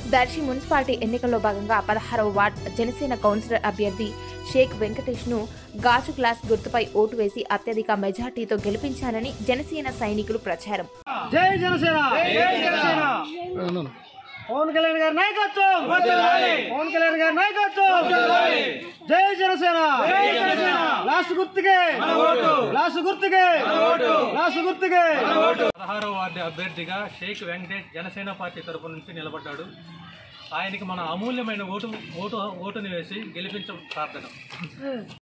Darsi municipality ఎన్నికల్లో భాగంగా పదహారవ వార్డ్ జనసేన కౌన్సిలర్ అభ్యర్థి షేక్ వెంకటేష్ ను గాజు గ్లాస్ గుర్తుపై ఓటు వేసి అత్యధిక మెజార్టీతో గెలిపించాలని జనసేన సైనికులు ప్రచారం జై జనసేన జై జనసేన పవన్ కళ్యాణ్ గారి నాయకత్వం పవన్ కళ్యాణ్ గారి నాయకత్వం జై జనసేన లాస్ట్ గుర్తుకే లాస్ట్ గుర్తుకే లాస్ట్ గుర్తుకే పదహారవ వార్డు అభ్యర్థిగా షేక్ వెంకటేష్ జనసేన పార్టీ తరపు నుంచి నిలబడ్డాడు ఆయనకి మన అమూల్యమైన ఓటు ఓటు ఓటుని వేసి గెలిపించ ప్రార్థన